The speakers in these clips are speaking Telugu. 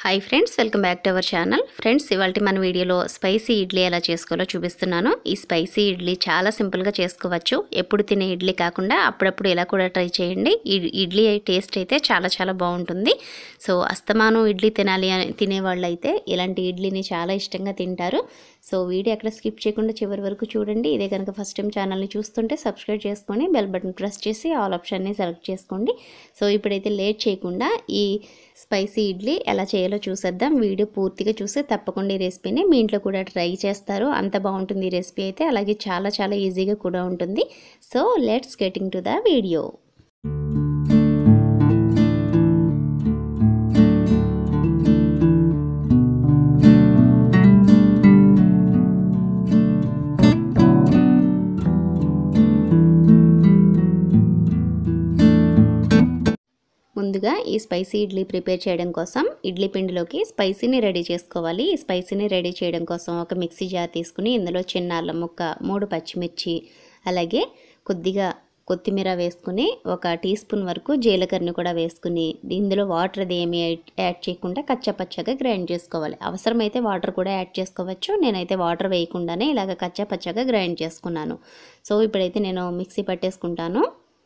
hi friends welcome back to our channel friends ఇవాళ మన వీడియోలో స్పైసీ ఇడ్లీ ఎలా చేసుకోవాలో చూపిస్తున్నాను ఈ స్పైసీ ఇడ్లీ చాలా సింపుల్గా చేసుకోవచ్చు ఎప్పుడు తినే ఇడ్లీ కాకుండా అప్పుడప్పుడు ఇలా కూడా ట్రై చేయండి ఈ ఇడ్లీ టేస్ట్ అయితే చాలా చాలా బాగుంటుంది సో అస్తమానం ఇడ్లీ తినాలి అని తినేవాళ్ళు అయితే ఇలాంటి ఇడ్లీని చాలా ఇష్టంగా తింటారు సో వీడియో ఎక్కడ స్కిప్ చేయకుండా చివరి వరకు చూడండి ఇదే కనుక ఫస్ట్ టైం ఛానల్ని చూస్తుంటే సబ్స్క్రైబ్ చేసుకొని బెల్ బటన్ ప్రెస్ చేసి ఆల్ ఆప్షన్ని సెలెక్ట్ చేసుకోండి సో ఇప్పుడైతే లేట్ చేయకుండా ఈ స్పైసీ ఇడ్లీ ఎలా చేయాలో చూసేద్దాం వీడియో పూర్తిగా చూసి తప్పకుండా ఈ రెసిపీని మీ ఇంట్లో కూడా ట్రై చేస్తారు అంత బాగుంటుంది ఈ రెసిపీ అయితే అలాగే చాలా చాలా ఈజీగా కూడా ఉంటుంది so let's getting to the video ముందుగా ఈ స్పైసీ ఇడ్లీ ప్రిపేర్ చేయడం కోసం ఇడ్లీ పిండిలోకి స్పైసీని రెడీ చేసుకోవాలి ఈ స్పైసీని రెడీ చేయడం కోసం ఒక మిక్సీ జార్ తీసుకుని ఇందులో చిన్న అల్లం ముక్క మూడు పచ్చిమిర్చి అలాగే కొద్దిగా కొత్తిమీర వేసుకుని ఒక టీ స్పూన్ వరకు జీలకర్రని కూడా వేసుకుని ఇందులో వాటర్ అది ఏమీ యాడ్ చేయకుండా కచ్చపచ్చగా గ్రైండ్ చేసుకోవాలి అవసరమైతే వాటర్ కూడా యాడ్ చేసుకోవచ్చు నేనైతే వాటర్ వేయకుండానే ఇలాగ కచ్చపచ్చగా గ్రైండ్ చేసుకున్నాను సో ఇప్పుడైతే నేను మిక్సీ పట్టేసుకుంటాను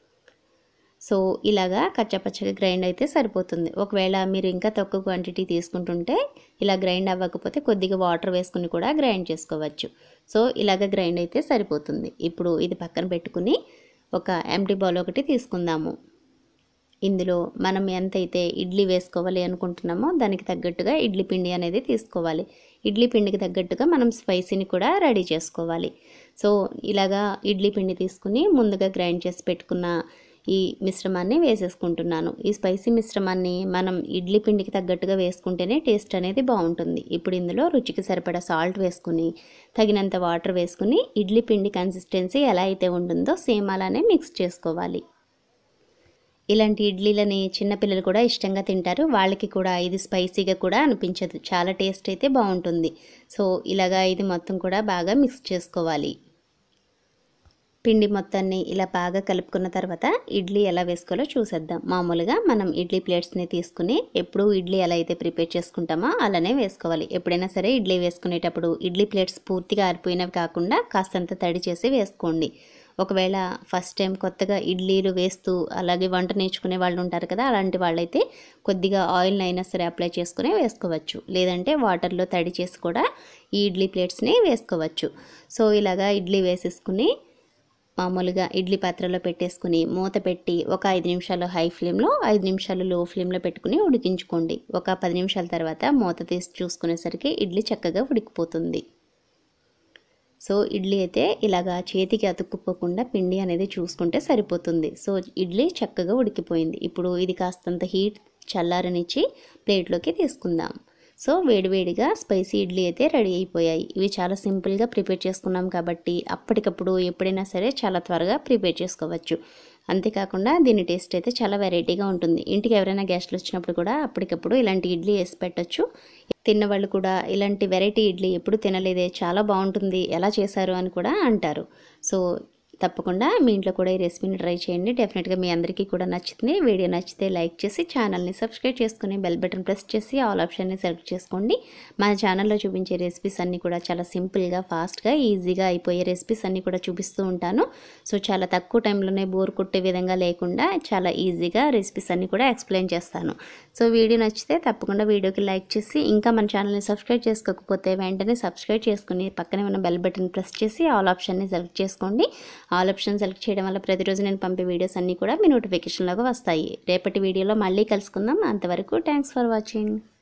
సో ఇలాగా కచ్చపచ్చగా గ్రైండ్ అయితే సరిపోతుంది ఒకవేళ మీరు ఇంకా తక్కువ క్వాంటిటీ తీసుకుంటుంటే ఇలా గ్రైండ్ అవ్వకపోతే కొద్దిగా వాటర్ వేసుకుని కూడా గ్రైండ్ చేసుకోవచ్చు సో ఇలాగ గ్రైండ్ అయితే సరిపోతుంది ఇప్పుడు ఇది పక్కన పెట్టుకుని ఒక ఎంటీ బౌల్ ఒకటి తీసుకుందాము ఇందులో మనం ఎంతైతే ఇడ్లీ వేసుకోవాలి అనుకుంటున్నామో దానికి తగ్గట్టుగా ఇడ్లీ పిండి అనేది తీసుకోవాలి ఇడ్లీ పిండికి తగ్గట్టుగా మనం స్పైసీని కూడా రెడీ చేసుకోవాలి సో ఇలాగా ఇడ్లీ పిండి తీసుకుని ముందుగా గ్రైండ్ చేసి పెట్టుకున్న ఈ మిశ్రమాన్ని వేసేసుకుంటున్నాను ఈ స్పైసీ మిశ్రమాన్ని మనం ఇడ్లీ పిండికి తగ్గట్టుగా వేసుకుంటేనే టేస్ట్ అనేది బాగుంటుంది ఇప్పుడు ఇందులో రుచికి సరిపడా సాల్ట్ వేసుకుని తగినంత వాటర్ వేసుకుని ఇడ్లీ పిండి కన్సిస్టెన్సీ ఎలా అయితే ఉంటుందో సేమ్ అలానే మిక్స్ చేసుకోవాలి ఇలాంటి ఇడ్లీలని చిన్నపిల్లలు కూడా ఇష్టంగా తింటారు వాళ్ళకి కూడా ఇది స్పైసీగా కూడా అనిపించదు చాలా టేస్ట్ అయితే బాగుంటుంది సో ఇలాగా ఇది మొత్తం కూడా బాగా మిక్స్ చేసుకోవాలి పిండి మొత్తాన్ని ఇలా బాగా కలుపుకున్న తర్వాత ఇడ్లీ ఎలా వేసుకోవాలో చూసేద్దాం మామూలుగా మనం ఇడ్లీ ప్లేట్స్ని తీసుకుని ఎప్పుడు ఇడ్లీ ఎలా అయితే ప్రిపేర్ చేసుకుంటామో అలానే వేసుకోవాలి ఎప్పుడైనా సరే ఇడ్లీ వేసుకునేటప్పుడు ఇడ్లీ ప్లేట్స్ పూర్తిగా ఆరిపోయినవి కాకుండా కాస్తంత తడి చేసి వేసుకోండి ఒకవేళ ఫస్ట్ టైం కొత్తగా ఇడ్లీలు వేస్తూ అలాగే వంట నేర్చుకునే వాళ్ళు ఉంటారు కదా అలాంటి వాళ్ళైతే కొద్దిగా ఆయిల్ అయినా సరే అప్లై చేసుకుని వేసుకోవచ్చు లేదంటే వాటర్లో తడి చేసి కూడా ఈ ఇడ్లీ ప్లేట్స్ని వేసుకోవచ్చు సో ఇలాగా ఇడ్లీ వేసేసుకుని మామూలుగా ఇడ్లీ పాత్రలో పెట్టేసుకుని మూత పెట్టి ఒక ఐదు నిమిషాలు హై ఫ్లేమ్లో ఐదు నిమిషాలు లో ఫ్లేమ్లో పెట్టుకుని ఉడికించుకోండి ఒక పది నిమిషాల తర్వాత మూత తీసి చూసుకునేసరికి ఇడ్లీ చక్కగా ఉడికిపోతుంది సో ఇడ్లీ అయితే ఇలాగా చేతికి అతుక్కుపోకుండా పిండి అనేది చూసుకుంటే సరిపోతుంది సో ఇడ్లీ చక్కగా ఉడికిపోయింది ఇప్పుడు ఇది కాస్తంత హీట్ చల్లారనిచ్చి ప్లేట్లోకి తీసుకుందాం సో వేడివేడిగా స్పైసీ ఇడ్లీ అయితే రెడీ అయిపోయాయి ఇవి చాలా సింపుల్గా ప్రిపేర్ చేసుకున్నాం కాబట్టి అప్పటికప్పుడు ఎప్పుడైనా సరే చాలా త్వరగా ప్రిపేర్ చేసుకోవచ్చు అంతేకాకుండా దీని టేస్ట్ అయితే చాలా వెరైటీగా ఉంటుంది ఇంటికి ఎవరైనా గెస్ట్లు వచ్చినప్పుడు కూడా అప్పటికప్పుడు ఇలాంటి ఇడ్లీ వేసి పెట్టచ్చు తిన్నవాళ్ళు కూడా ఇలాంటి వెరైటీ ఇడ్లీ ఎప్పుడు తినలేదే చాలా బాగుంటుంది ఎలా చేశారు అని కూడా అంటారు సో తప్పకుండా మీ ఇంట్లో కూడా ఈ రెసిపీని ట్రై చేయండి డెఫినెట్గా మీ అందరికీ కూడా నచ్చుతుంది వీడియో నచ్చితే లైక్ చేసి ఛానల్ని సబ్స్క్రైబ్ చేసుకుని బెల్ బటన్ ప్రెస్ చేసి ఆల్ ఆప్షన్ని సెలెక్ట్ చేసుకోండి మన ఛానల్లో చూపించే రెసిపీస్ అన్నీ కూడా చాలా సింపుల్గా ఫాస్ట్గా ఈజీగా అయిపోయే రెసిపీస్ అన్నీ కూడా చూపిస్తూ ఉంటాను సో చాలా తక్కువ టైంలోనే బోర్ కొట్టే విధంగా లేకుండా చాలా ఈజీగా రెసిపీస్ అన్నీ కూడా ఎక్స్ప్లెయిన్ చేస్తాను సో వీడియో నచ్చితే తప్పకుండా వీడియోకి లైక్ చేసి ఇంకా మన ఛానల్ని సబ్స్క్రైబ్ చేసుకోకపోతే వెంటనే సబ్స్క్రైబ్ చేసుకుని పక్కనే ఉన్న బెల్ బటన్ ప్రెస్ చేసి ఆల్ ఆప్షన్ని సెలెక్ట్ చేసుకోండి ఆల్ ఆప్షన్ సెలెక్ట్ చేయడం వల్ల ప్రతిరోజు నేను పంపే వీడియోస్ అన్నీ కూడా మీ నోటిఫికేషన్లోకి వస్తాయి రేపటి వీడియోలో మళ్ళీ కలుసుకుందాం అంతవరకు థ్యాంక్స్ ఫర్ వాచింగ్